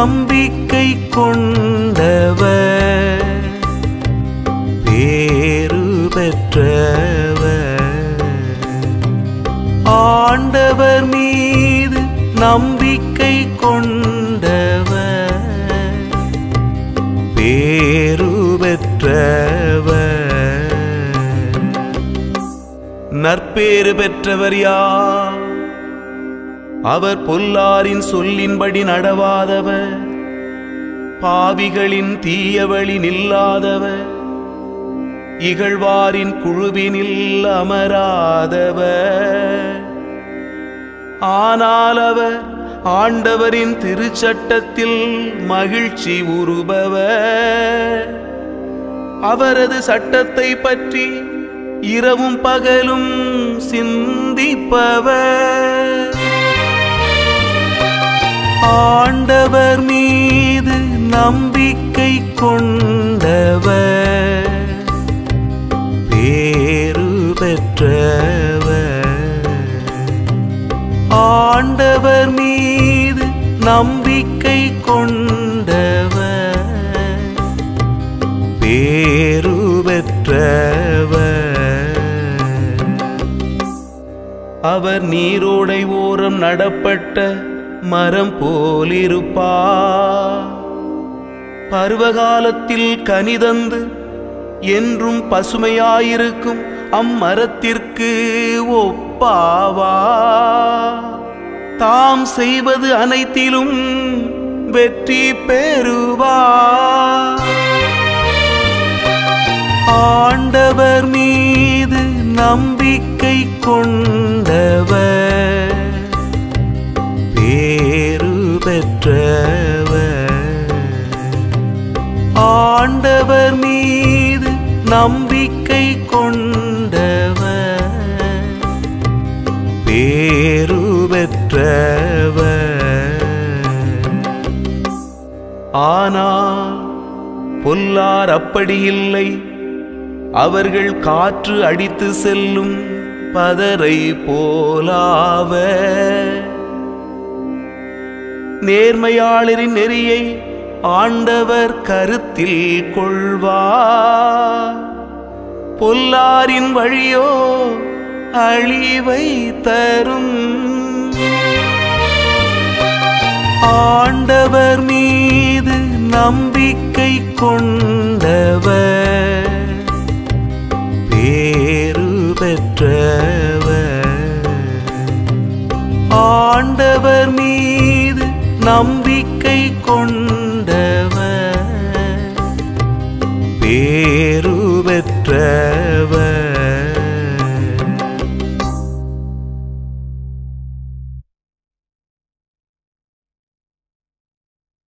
நம்பிக்கை கொண்டவர் பேரு பெற்றவர் ஆண்டவர் மீது நம்பிக்கை கொண்டவர் பேரு பெற்றவர் நற்பேறு பெற்றவர் யார் அவர் பொல்லாரின் சொல்லின்படி நடவாதவர் பாவிகளின் தீயவழி நில்லாதவர் இகழ்வாரின் குழுவினில் அமராதவர் ஆனால் அவர் ஆண்டவரின் திருச்சட்டத்தில் மகிழ்ச்சி உருபவர் அவரது சட்டத்தை பற்றி இரவும் பகலும் சிந்திப்பவர் ஆண்டவர் மீது நம்பிக்கை கொண்டவர் பேரு பெற்றவர் ஆண்டவர் மீது நம்பிக்கை கொண்டவர் பேரு பெற்றவர் அவர் நீரோடை ஓரம் நடப்பட்ட மரம் போலிருப்பார் பருவகாலத்தில் கனிதந்து என்றும் பசுமையாயிருக்கும் அம்மரத்திற்கு ஒப்பாவா தாம் செய்வது அனைத்திலும் வெற்றி பெறுவார் ஆண்டவர் மீது நம்பிக்கை கொண்டவர் பேரு பெற்றவர் ஆண்டவர் மீது நம்பிக்கை கொண்டவர் பேரு பெற்றவர் ஆனால் பொல்லார் அப்படி இல்லை அவர்கள் காற்று அடித்து செல்லும் பதரை போலாவ நேர்மையாளரின் நெறியை ஆண்டவர் கருத்தில் கொள்வார் பொல்லாரின் வழியோ அழிவை தரும் ஆண்டவர் மீது நம்பிக்கை கொண்டவர் பேரு பெற்றவர்